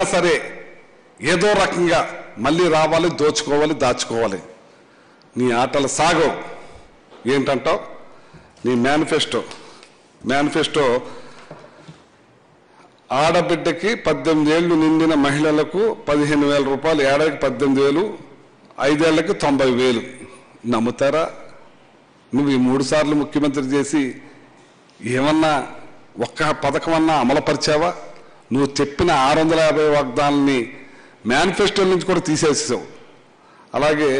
సరే ఏదో రకంగా మళ్ళీ రావాలి దోచుకోవాలి దాచుకోవాలి నీ ఆటలు సాగవు ఏంటంటావు నీ మేనిఫెస్టో మేనిఫెస్టో ఆడబిడ్డకి పద్దెనిమిది ఏళ్ళు నిండిన మహిళలకు పదిహేను వేల రూపాయలు ఏడాదికి పద్దెనిమిది వేలు ఐదేళ్లకి తొంభై వేలు నమ్ముతారా నువ్వు ఈ మూడు సార్లు ముఖ్యమంత్రి చేసి ఏమన్నా ఒక్క పథకమన్నా అమలుపరిచావా నువ్వు చెప్పిన ఆరు వందల యాభై వాగ్దానాన్ని మేనిఫెస్టో నుంచి కూడా తీసేసావు అలాగే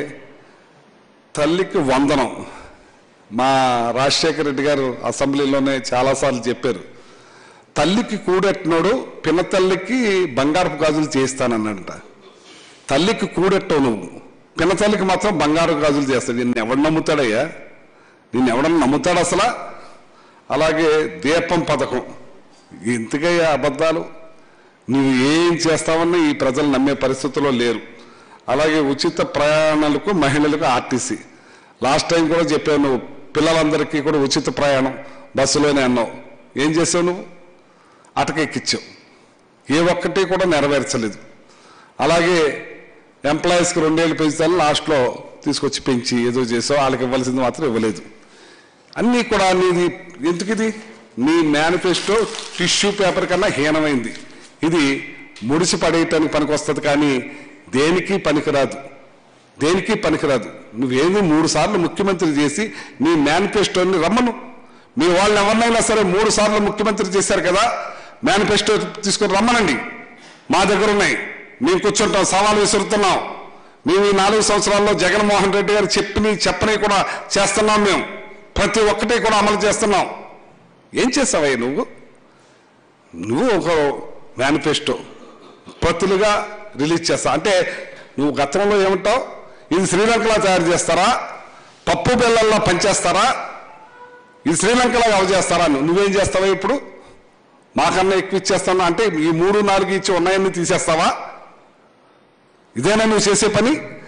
తల్లికి వందనం మా రాజశేఖర రెడ్డి గారు అసెంబ్లీలోనే చాలాసార్లు చెప్పారు తల్లికి కూడెట్టినోడు పిన్న తల్లికి బంగారపు గాజులు చేస్తానన్నాడంట తల్లికి కూడెట్టవు నువ్వు పిన్న తల్లికి మాత్రం బంగారు గాజులు చేస్తాడు నిన్ను ఎవడు నమ్ముతాడయ్యా నిన్ను ఎవడన్నా నమ్ముతాడు అసలా అలాగే దీపం పథకం ఎందుకయ్యా అబద్ధాలు నువ్వు ఏం చేస్తావన్నా ఈ ప్రజలు నమ్మే పరిస్థితుల్లో లేరు అలాగే ఉచిత ప్రయాణాలకు మహిళలకు ఆర్టీసీ లాస్ట్ టైం కూడా చెప్పావు నువ్వు పిల్లలందరికీ కూడా ఉచిత ప్రయాణం బస్సులోనే అన్నావు ఏం చేసావు నువ్వు అటకెక్కించావు ఏ ఒక్కటి కూడా నెరవేర్చలేదు అలాగే ఎంప్లాయీస్కి రెండేళ్ళు పెంచుతాను లాస్ట్లో తీసుకొచ్చి పెంచి ఏదో చేసావు వాళ్ళకి ఇవ్వాల్సింది మాత్రం ఇవ్వలేదు అన్నీ కూడా నీది ఎందుకు ఇది నీ మేనిఫెస్టో టిష్యూ పేపర్ కన్నా హీనమైంది ఇది ముడిసి పడేయటానికి పనికొస్తుంది కానీ దేనికి పనికిరాదు దేనికి పనికిరాదు నువ్వేమి మూడు సార్లు ముఖ్యమంత్రి చేసి నీ మేనిఫెస్టోని రమ్మను మీ వాళ్ళు ఎవరినైనా సరే మూడు సార్లు ముఖ్యమంత్రి చేశారు కదా మేనిఫెస్టో తీసుకొని రమ్మనండి మా దగ్గర ఉన్నాయి మేము కూర్చుంటాం సవాలు విసురుతున్నాం మేము ఈ నాలుగు సంవత్సరాల్లో జగన్మోహన్ రెడ్డి గారు చెప్పిని చెప్పని కూడా చేస్తున్నాం మేము ప్రతి ఒక్కటి కూడా అమలు చేస్తున్నాం ఏం చేస్తావయ్య నువ్వు నువ్వు ఒక మేనిఫెస్టో ప్రతులుగా రిలీజ్ చేస్తా అంటే నువ్వు గతంలో ఏమంటావు ఇది శ్రీలంకలో తయారు చేస్తారా పప్పు బెల్లల్లో పనిచేస్తారా ఇది శ్రీలంకలో అవ చేస్తారా నువ్వు నువ్వేం చేస్తావా ఇప్పుడు మాకన్నా ఎక్కువ ఇచ్చేస్తాను అంటే ఈ మూడు నాలుగు ఇచ్చి ఉన్నాయన్నీ తీసేస్తావా ఇదేనా నువ్వు చేసే పని